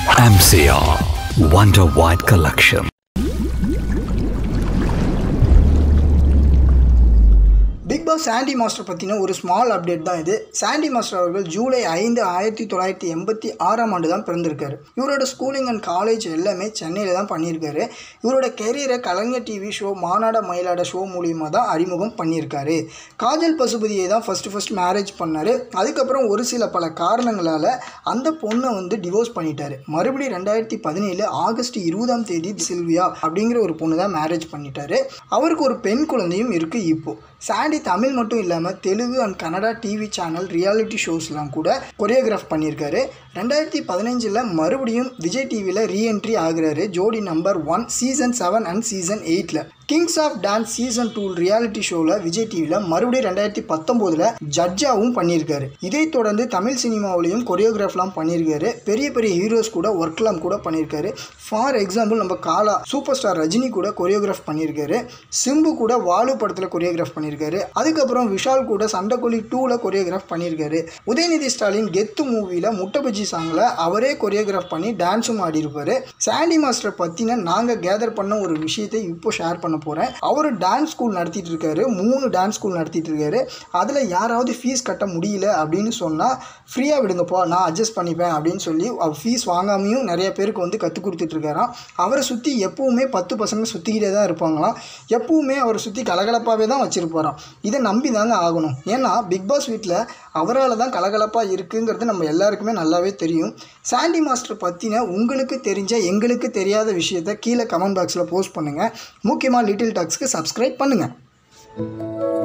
MCR Wonder White Collection. Bigg Boss Sandy master பற்றின ஒரு small update தான் இது சாண்டி மாஸ்டர் அவர்கள் ஜூலை ஐந்து ஆயிரத்தி தொள்ளாயிரத்தி எண்பத்தி ஆறாம் ஆண்டு தான் பிறந்திருக்காரு இவரோட ஸ்கூலிங் அண்ட் காலேஜ் எல்லாமே சென்னையில் தான் பண்ணியிருக்காரு இவரோட கெரியரை Kalaignar TV show Maanada Mayilada show மூலியமாக தான் அறிமுகம் பண்ணியிருக்காரு காஜல் பசுபதியை தான் ஃபஸ்ட்டு ஃபஸ்ட் மேரேஜ் பண்ணார் அதுக்கப்புறம் ஒரு சில பல காரணங்களால் அந்த பொண்ணை வந்து டிவோர்ஸ் பண்ணிட்டாரு மறுபடியும் ரெண்டாயிரத்தி பதினேழு ஆகஸ்ட் இருபதாம் தேதி சில்வியா அப்படிங்கிற ஒரு பொண்ணு தான் மேரேஜ் பண்ணிட்டாரு அவருக்கு ஒரு பெண் குழந்தையும் இருக்குது இப்போ சாண்டி தமிழ் மட்டும் இல்லாமல் Telugu and Kannada TV channel reality ஷோஸ்லாம் கூட கொரியோகிராஃப் பண்ணியிருக்காரு ரெண்டாயிரத்தி பதினஞ்சில் மறுபடியும் விஜய் டிவியில் ரீஎன்ட்ரி ஆகுறாரு Jodi number one season seven and season எயிட்டில் kings of dance season two reality ஷோவில் விஜய் டிவியில் மறுபடியும் ரெண்டாயிரத்தி பத்தொம்போதில் ஜட்ஜாகவும் பண்ணியிருக்காரு இதைத் தொடர்ந்து தமிழ் சினிமாவிலையும் கொரியோகிராஃப்லாம் பண்ணியிருக்காரு பெரிய பெரிய ஹீரோஸ் கூட ஒர்க்லாம் கூட பண்ணியிருக்காரு ஃபார் எக்ஸாம்பிள் நம்ம காலா சூப்பர் ஸ்டார் ரஜினி கூட கொரியோகிராஃப் பண்ணியிருக்காரு சிம்பு கூட வாலு படத்தில் கொரியோகிராஃப் பண்ணியிருக்காரு அதுக்கப்புறம் விஷால் கூட சண்டைக்கொல்லி டூவில் கொரியோகிராஃப் பண்ணியிருக்காரு உதயநிதி ஸ்டாலின் கெத்து மூவியில் முட்டைபஜ்ஜி சாங்கில் அவரே கொரியோகிராஃப் பண்ணி டான்ஸும் ஆடியிருப்பார் சாண்டி மாஸ்டர் பற்றின நாங்கள் கேதர் பண்ண ஒரு விஷயத்தை இப்போ ஷேர் பண்ண போகிறேன் அவர் டான்ஸ் ஸ்கூல் நடத்திட்டு இருக்காரு மூணு டான்ஸ் ஸ்கூல் நடத்திட்டு இருக்காரு அதில் யாராவது ஃபீஸ் கட்ட முடியல அப்படின்னு சொன்னால் ஃப்ரீயாக விடுங்கப்பா நான் அட்ஜஸ்ட் பண்ணிப்பேன் அப்படின்னு சொல்லி அவர் ஃபீஸ் வாங்காமையும் நிறைய பேருக்கு வந்து கற்றுக் கொடுத்துட்ருக்காராம் அவரை சுற்றி எப்பவுமே பத்து பசங்க சுற்றிக்கிட்டே தான் இருப்பாங்களாம் எப்பவுமே அவரை சுற்றி கலகலப்பாகவே தான் வச்சுருப்பாராம் இதை நம்பி தாங்க ஆகணும் ஏன்னா பிக் பாஸ் வீட்டில் அவரால் தான் கலகலப்பாக இருக்குங்கிறது நம்ம எல்லாருக்குமே நல்லாவே தெரியும் சாண்டி மாஸ்டர் பற்றின உங்களுக்கு தெரிஞ்ச எங்களுக்கு தெரியாத விஷயத்த கீழே கமெண்ட் பாக்ஸில் போஸ்ட் பண்ணுங்கள் முக்கியமாக லிட்டில் டாக்ஸ்க்கு சப்ஸ்கிரைப் பண்ணுங்கள்